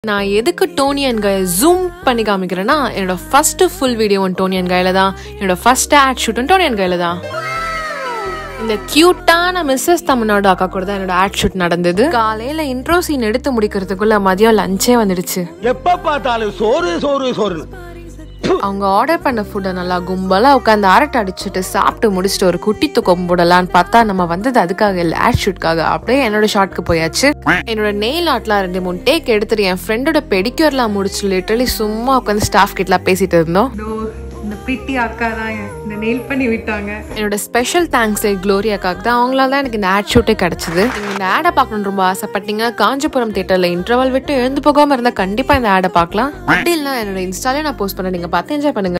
நான் எதுக்கு Dhoni and guy zoom பண்ணி காமிக்கிறேன்னா என்னோட first full video Tony and கையில தான் என்னோட ஃபர்ஸ்ட் ஆட் ஷூட்டும் டோனி அண்ட் கையில தான் இந்த கியூட்டான மிஸ்ஸஸ் தமிழ்நாடு அக்கா கூட தான் என்னோட ஆட் ஷூட் நடந்தது காலையில இன்ட்ரோ சீன் எடுத்து முடிக்கிறதுக்குள்ள மதியம் லஞ்சே வந்துடுச்சு எப்ப பார்த்தாலும் சோறு சோறு சோறுன்னு அவங்க ஆர்டர் பண்ண ஃபுட்டை நல்லா கும்பலா உட்காந்து அரட்டை அடிச்சுட்டு சாப்பிட்டு முடிச்சுட்டு ஒரு குட்டி தூக்கம் போடலான்னு பார்த்தா நம்ம வந்தது அதுக்காக இல்லை ஆட் ஷூட்காக அப்படியே என்னோட ஷார்ட்க்கு போயாச்சு என்னோட நெயில் ஆர்ட்லாம் ரெண்டு மூணு டேக் எடுத்துட்டு என் ஃப்ரெண்டோட பெடிக்யூர்லாம் முடிச்சு லிட்டரலி சும்மா உட்காந்து ஸ்டாஃப் கிட்டலாம் பேசிட்டு இருந்தோம் இதோ இந்த பிரிட்டி அக்கா தான் இந்த நெயில் பண்ணி விட்டாங்க என்னோட ஸ்பெஷல் தேங்க்ஸ் க்ளோரியாக்காக தான் அவங்களால தான் எனக்கு இந்த ஆட் ஷூட்டே கிடைச்சது நீங்க இந்த ஆடை பார்க்கணும்னு ரொம்ப ஆசைப்பட்டீங்க காஞ்சிபுரம் தேட்டர்ல இன்டர்வல் விட்டு எழுந்து போகாம இருந்தா கண்டிப்பா இந்த ஆடை பார்க்கலாம் அப்படி இல்லை என்னோட இன்ஸ்டாலே நான் போஸ்ட் பண்ண நீங்க பார்த்து என்ஜாய் பண்ணுங்க